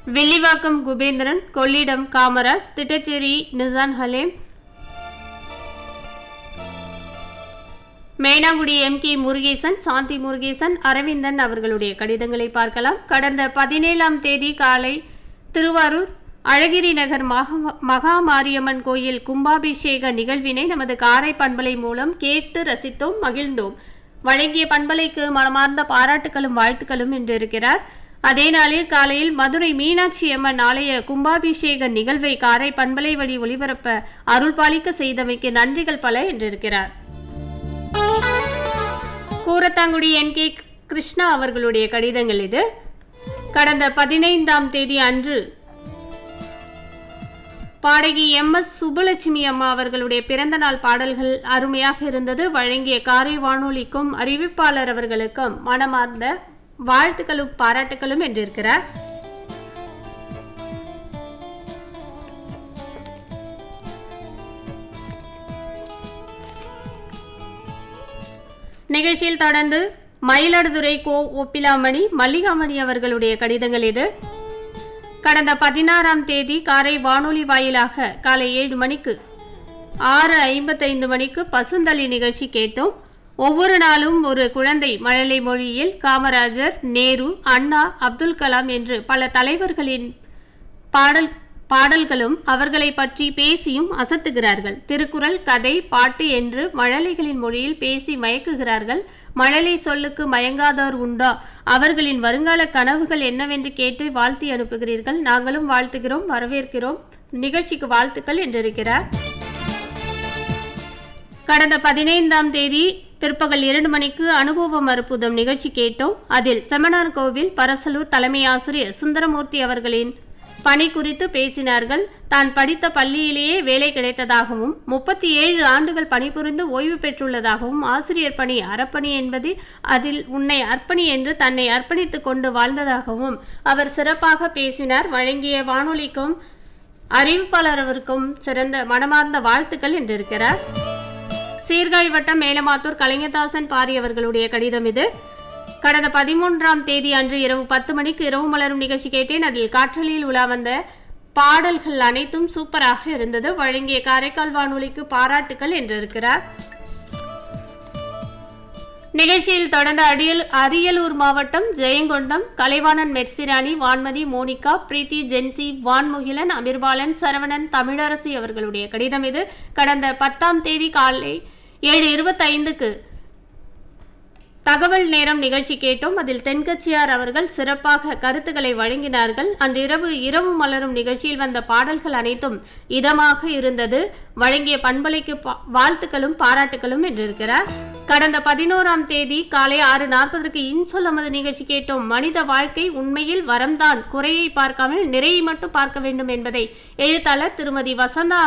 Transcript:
Villivakkam Kubendran Kollidam Kamaraj Thittacheri Nisan Halem Menangudi M K Murugesan Shanthi Murugesan Aravindan அவர்களுடைய கடிதங்களை பார்க்கலாம் கடந்த பதினேழாம் தேதி காலை திருவாரூர் அழகிரி நகர் மகா மகா மாரியம்மன் கோயில் கும்பாபிஷேக நிகழ்வினை நமது காரை பண்பலை மூலம் கேட்டு ரசித்தோம் மகிழ்ந்தோம் வழங்கிய பண்பலைக்கு மனமார்ந்த பாராட்டுகளும் வாழ்த்துக்களும் என்று இருக்கிறார் அதே நாளில் காலையில் மதுரை மீனாட்சி அம்மன் ஆலய கும்பாபிஷேக நிகழ்வை காரை பண்பலை வழி ஒளிபரப்ப அருள்பாலிக்க செய்தமைக்கு நன்றிகள் பல என்றிருக்கிறார் கூரத்தாங்குடி என் கே கிருஷ்ணா அவர்களுடைய கடிதங்கள் இது கடந்த பதினைந்தாம் தேதி அன்று பாடகி எம் எஸ் சுப்புலட்சுமி அம்மா அவர்களுடைய பிறந்த நாள் பாடல்கள் அருமையாக இருந்தது வழங்கிய காரை வானொலிக்கும் அறிவிப்பாளர் அவர்களுக்கும் மனமார்ந்த வாழ்த்துக்களும் பாராட்டுகளும் என்றிருக்கிறார் நிகழ்ச்சியில் தொடர்ந்து மயிலாடுதுறை கோ ஒப்பிலாமணி மல்லிகாமணி அவர்களுடைய கடிதங்கள் இது கடந்த பதினாறாம் தேதி காரை வானொலி வாயிலாக காலை ஏழு மணிக்கு ஆறு ஐம்பத்தைந்து மணிக்கு பசுந்தளி நிகழ்ச்சி கேட்டோம் ஒவ்வொரு நாளும் ஒரு குழந்தை மழலை மொழியில் காமராஜர் நேரு அண்ணா அப்துல் கலாம் என்று பல தலைவர்களின் பாடல் பாடல்களும் அவர்களை பற்றி பேசியும் அசத்துகிறார்கள் திருக்குறள் கதை பாட்டு என்று மழலைகளின் மொழியில் பேசி மயக்குகிறார்கள் மழலை சொல்லுக்கு மயங்காதோர் உண்டா அவர்களின் வருங்கால கனவுகள் என்னவென்று கேட்டு வாழ்த்தி அனுப்புகிறீர்கள் நாங்களும் வாழ்த்துகிறோம் வரவேற்கிறோம் நிகழ்ச்சிக்கு வாழ்த்துக்கள் என்றிருக்கிறார் கடந்த பதினைந்தாம் தேதி பிற்பகல் இரண்டு மணிக்கு அனுபவம் அற்புதம் நிகழ்ச்சி கேட்டோம் அதில் செமனார் கோவில் பரசலூர் தலைமை ஆசிரியர் சுந்தரமூர்த்தி அவர்களின் பணி குறித்து பேசினார்கள் தான் படித்த பள்ளியிலேயே வேலை கிடைத்ததாகவும் முப்பத்தி ஏழு ஆண்டுகள் பணிபுரிந்து ஓய்வு பெற்றுள்ளதாகவும் ஆசிரியர் பணி அறப்பணி என்பது அதில் உன்னை அர்ப்பணி என்று தன்னை அர்ப்பணித்துக் கொண்டு வாழ்ந்ததாகவும் அவர் சிறப்பாக பேசினார் வழங்கிய வானொலிக்கும் அறிவிப்பாளர் அவருக்கும் சிறந்த மனமார்ந்த வாழ்த்துக்கள் என்றிருக்கிறார் சீர்காழி வட்டம் மேலமாத்தூர் கலைஞதாசன் பாரி அவர்களுடைய கடிதம் இது கடந்த பதிமூன்றாம் தேதி அன்று இரவு பத்து மணிக்கு இரவு மலரும் நிகழ்ச்சி கேட்டேன் அதில் காற்றலியில் உலா வந்த பாடல்கள் அனைத்தும் சூப்பராக இருந்தது வழங்கிய காரைக்கால் வானொலிக்கு பாராட்டுகள் என்றிருக்கிறார் நிகழ்ச்சியில் தொடர்ந்த அடியல் அரியலூர் மாவட்டம் ஜெயங்கொண்டம் கலைவாணன் மெர்சிராணி வான்மதி மோனிகா பிரீத்தி ஜென்சி வான்முகிலன் அமிர்பாலன் சரவணன் தமிழரசி அவர்களுடைய கடிதம் இது கடந்த பத்தாம் தேதி காலை ஏழு இருபத்தைந்துக்கு தகவல் நேரம் நிகழ்ச்சி கேட்டோம் அதில் தென்கட்சியார் அவர்கள் சிறப்பாக கருத்துக்களை வழங்கினார்கள் அன்று இரவு இரவு மலரும் நிகழ்ச்சியில் வந்த பாடல்கள் அனைத்தும் இதமாக இருந்தது வழங்கிய பண்பலைக்கு வாழ்த்துக்களும் பாராட்டுகளும் என்றிருக்கிறார் கடந்த பதினோராம் தேதி காலை ஆறு நாற்பதற்கு இன்சொல்லமது நிகழ்ச்சி கேட்டோம் மனித வாழ்க்கை உண்மையில் வரம்தான் குறையை பார்க்காமல் நிறையை மட்டும் பார்க்க வேண்டும் என்பதை எழுத்தாளர் திருமதி வசந்தா